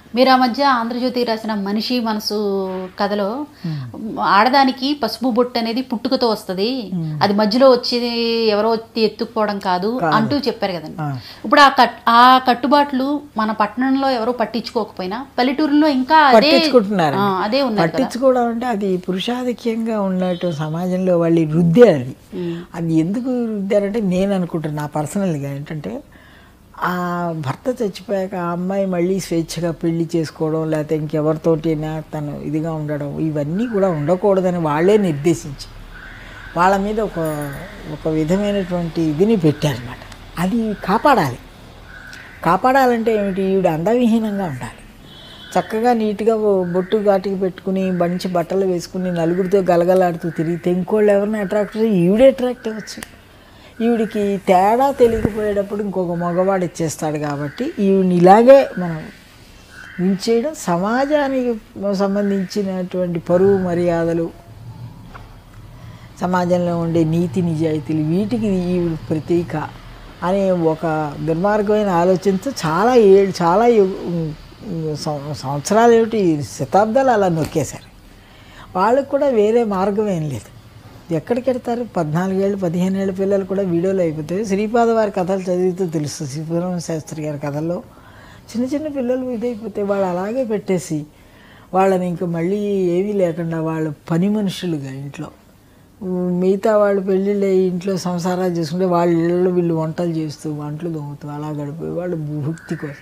మీరు ఆ మధ్య ఆంధ్రజ్యోతి రాసిన మనిషి మనసు కథలో ఆడదానికి పసుపు బొట్టు అనేది పుట్టుకతో వస్తది అది మధ్యలో వచ్చి ఎవరో వచ్చి ఎత్తుకుపోవడం కాదు అంటూ చెప్పారు కదండి ఆ. ఇప్పుడు ఆ కట్ ఆ కట్టుబాట్లు మన పట్టణంలో ఎవరో పట్టించుకోకపోయినా పల్లెటూరులో ఇంకా అదే పట్టించుకుంటున్నారు ఆ, అదే ఉన్నది కదా పట్టించుకోవడం అంటే అది పురుషాధిక్యంగా ఉన్నట్టు సమాజంలో వాళ్ళు రుద్దారు అది అది ఎందుకు రుద్దారంటే నేను అనుకుంటున్నా నా పర్సనల్గా ఏంటంటే ఆ భర్త చచ్చిపోయాక ఆ అమ్మాయి మళ్ళీ స్వేచ్ఛగా పెళ్లి చేసుకోవడం లేకపోతే ఇంకెవరితోటైనా తను ఇదిగా ఉండడం ఇవన్నీ కూడా ఉండకూడదని వాళ్ళే నిర్దేశించి వాళ్ళ మీద ఒక ఒక విధమైనటువంటి ఇదిని పెట్టారనమాట అది కాపాడాలి కాపాడాలంటే ఏమిటి ఈవిడ అందవిహీనంగా ఉండాలి చక్కగా నీట్గా ఓ బొట్టు ఘాటికి పెట్టుకుని మంచి బట్టలు వేసుకుని నలుగురితో గలగలాడుతూ తిరిగితే ఇంకోళ్ళు ఎవరిని అట్రాక్ట్ ఈవిడే అట్రాక్ట్ అవ్వచ్చు ఈవిడికి తేడా తెలియకపోయేటప్పుడు ఇంకొక మగవాడు ఇచ్చేస్తాడు కాబట్టి ఈవిడిని ఇలాగే మనం ఉంచేయడం సమాజానికి సంబంధించినటువంటి పరువు మర్యాదలు సమాజంలో ఉండే నీతి నిజాయితీలు వీటికి ఈవిడ ప్రతీక అనే ఒక దుర్మార్గమైన ఆలోచనతో చాలా ఏళ్ళు చాలా యు- సం- సంవత్సరాలు ఏమిటి శతాబ్దాలు అలా నొక్కేశారు వాళ్ళకు కూడా వేరే మార్గం ఏం లేదు ఎక్కడికి వెళ్తారు పద్నాలుగేళ్ళు పదిహేను ఏళ్ళ పిల్లలు కూడా వీడియోలు అయిపోతాయి శ్రీపాద వారి కథలు చదివితే తెలుసు శ్రీపురం శాస్త్రి గారి కథల్లో చిన్న చిన్న పిల్లలు ఇదైపోతే వాళ్ళు అలాగే పెట్టేసి వాళ్ళని ఇంక మళ్ళీ ఏమీ లేకుండా వాళ్ళు పని మనుషులుగా ఇంట్లో మిగతా వాళ్ళు పెళ్ళిళ్ళు అయ్యి ఇంట్లో సంసారాలు చేసుకుంటే వాళ్ళ ఇళ్ళలో వీళ్ళు వంటలు చేస్తూ వంటలు తోముతూ అలా గడిపే వాళ్ళు భుక్తి కోసం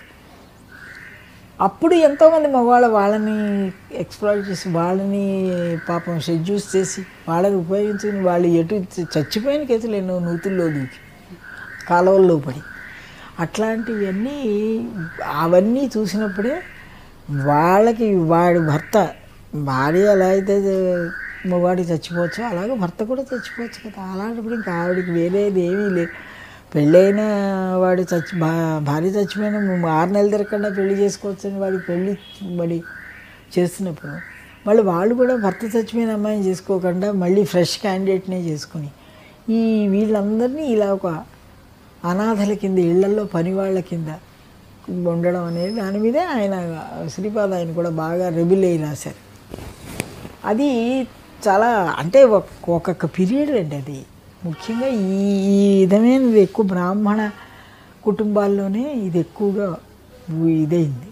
అప్పుడు ఎంతోమంది మగవాళ్ళు వాళ్ళని ఎక్స్ప్లోర్ చేసి వాళ్ళని పాపం షెడ్యూస్ చేసి వాళ్ళని ఉపయోగించుకుని వాళ్ళు ఎటు చచ్చిపోయిన కేసులు ఎన్నో నూతుల్లో దూకి కాలువల్లో పడి అట్లాంటివన్నీ అవన్నీ చూసినప్పుడే వాళ్ళకి వాడి భర్త భార్య ఎలా అయితే మగవాడి చచ్చిపోవచ్చో అలాగే భర్త కూడా చచ్చిపోవచ్చు కదా అలాంటప్పుడు ఇంకా ఆవిడకి వేరేది ఏమీ లేదు పెళ్ళైన వాడు చచ్చి భా భార్య చచ్చిపోయిన ఆరు నెలలు తిరగకుండా పెళ్లి చేసుకోవచ్చు అని వాడికి పెళ్ళి మరి చేస్తున్నప్పుడు మళ్ళీ వాళ్ళు కూడా భర్త చచ్చిపోయిన అమ్మాయిని చేసుకోకుండా మళ్ళీ ఫ్రెష్ క్యాండిడేట్నే చేసుకుని ఈ వీళ్ళందరినీ ఇలా ఒక అనాథల కింద ఇళ్లల్లో పని వాళ్ళ కింద ఉండడం అనేది దాని మీదే ఆయన శ్రీపాద ఆయన కూడా బాగా రెబిల్ అయి రాశారు అది చాలా అంటే ఒక- ఒక్కొక్క పీరియడ్ అండి అది ముఖ్యంగా ఈ ఈ విధమైనది ఎక్కువ బ్రాహ్మణ కుటుంబాల్లోనే ఇది ఎక్కువగా ఉ- ఇదైంది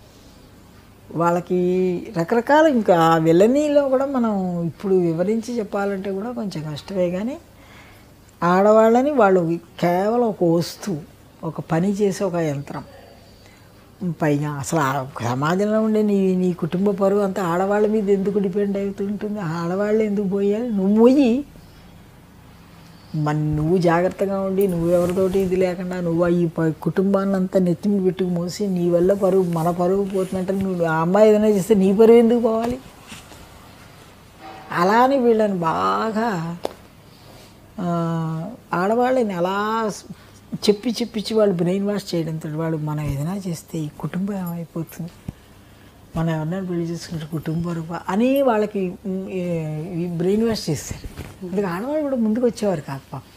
వాళ్ళకి రకరకాల ఇంకా ఆ విలనీలో కూడా మనం ఇప్పుడు వివరించి చెప్పాలంటే కూడా కొంచెం కష్టమే కానీ ఆడవాళ్ళని వాళ్ళు కేవలం ఒక వస్తువు ఒక పని చేసే ఒక యంత్రం పైగా అసలు ఆ సమాజంలో ఉండే నీ నీ కుటుంబ పరువు అంతా ఆడవాళ్ళ మీద ఎందుకు డిపెండ్ అవుతుంటుంది ఆడవాళ్ళు ఎందుకు పోయాలి నువ్వు పోయి మన నువ్వు జాగ్రత్తగా ఉండి నువ్వు ఎవరితోటి ఇది లేకుండా నువ్వు ఈ ప- కుటుంబాన్ని అంతా నెత్తిమి పెట్టుకు మోసి నీ వల్ల పరువు మన పరువు పోతుందంటే నువ్వు ఆ అమ్మాయి ఏదైనా చేస్తే నీ పరువు ఎందుకు పోవాలి అలా అని వీళ్ళని బాగా ఆ, ఆడవాళ్ళని అలా స్- చెప్పి చెప్పించి వాళ్ళు బ్రెయిన్ వాష్ చేయడంతో వాళ్ళు మనం ఏదైనా చేస్తే ఈ కుటుంబం ఏమైపోతుంది మనం ఎవరినైనా పెళ్లి చేసుకుంటే కుటుంబ రూప అని వాళ్ళకి బ్రెయిన్ వాష్ చేస్తారు అందుకే ఆడవాళ్ళు కూడా ముందుకు వచ్చేవారు కాదు పాపం